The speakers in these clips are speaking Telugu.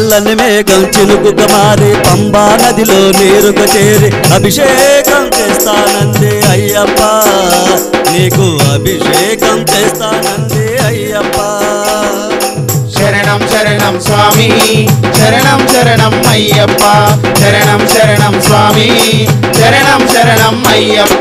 నల్లని మేఘం చినుకుగా మారి పంబా నదిలో నీరుగా చేరి అభిషేకం చేస్తానంది అయ్యప్ప నీకు అభిషేకం చేస్తానంది అయ్యప్ప శరణం శరణం స్వామి శరణం శరణం అయ్యప్ప శరణం శరణం స్వామి శరణం శరణం అయ్యప్ప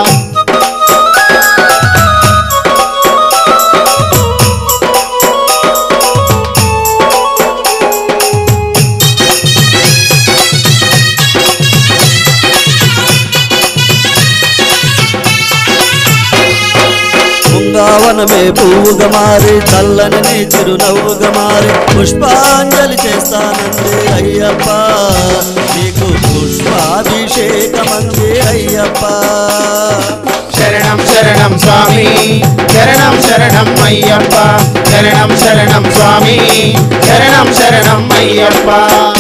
బృందావనమే పువ్వుగా మారి చల్లని నీ చిరునవ్వుగా మారి పుష్పాంజలి చేస్తానంది అయ్యప్ప నీకు పుష్పాభిషేకమంది అయ్యప్ప శరణం శరణం స్వామి శరణం శరణం అయ్యప్ప శరణం శరణం స్వామి శరణం శరణం అయ్యప్ప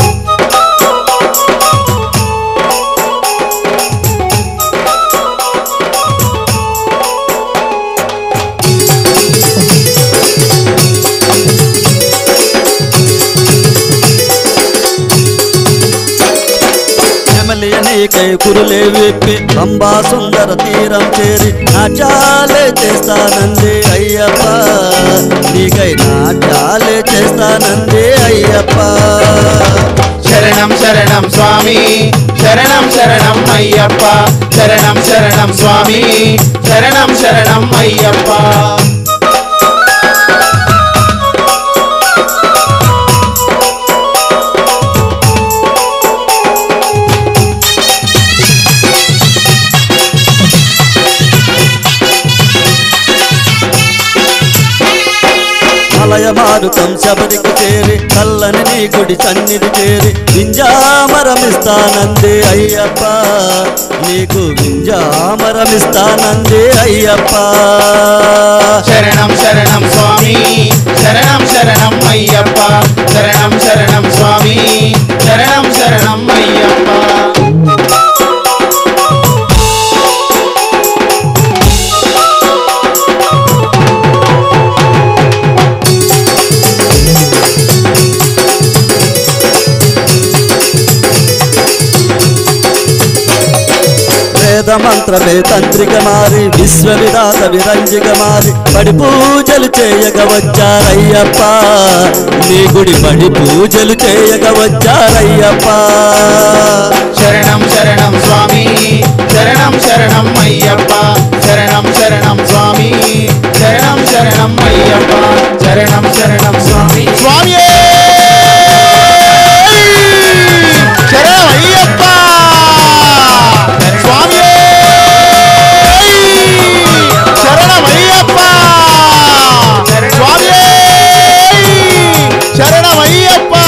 నెమలి అనేకై కురులే విప్పి అంబా సుందర తీరం చేరి నాట్యాలే చేస్తానంది అయ్యప్ప నీకై నాట్యాలే చేస్తానంది అయ్యప్ప శరణం శరణం స్వామి శరణం శరణం అయ్యప్ప శరణం శరణం స్వామి శరణం శరణం అయ్యప్ప మలయ మారుతం శబరికి చేరి చల్లని నీ గుడి సన్నిధి చేరి వింజామరమిస్తానంది అయ్యప్ప నీకు వింజామరమిస్తానంది అయ్యప్ప శరణం శరణం స్వామి శరణం శరణం అయ్యప్ప శరణం శరణం స్వామి శరణం శరణం అయ్యప్ప వేద మంత్రమే తంత్రిక మారి విశ్వవిధాత విరంజిక మారి పడి పూజలు చేయగ వచ్చారయ్యప్ప నీ గుడి పడి పూజలు చేయగ వచ్చారయ్యప్ప శరణం శరణం స్వామి శరణం శరణం అయ్యప్ప శరణం శరణం స్వామి శరణం శరణం అయ్యప్ప శరణం శరణం స్వామి స్వామి శరణం అయ్యప్ప స్వామి శరణం అయ్యప్ప స్వామి శరణం అయ్యప్ప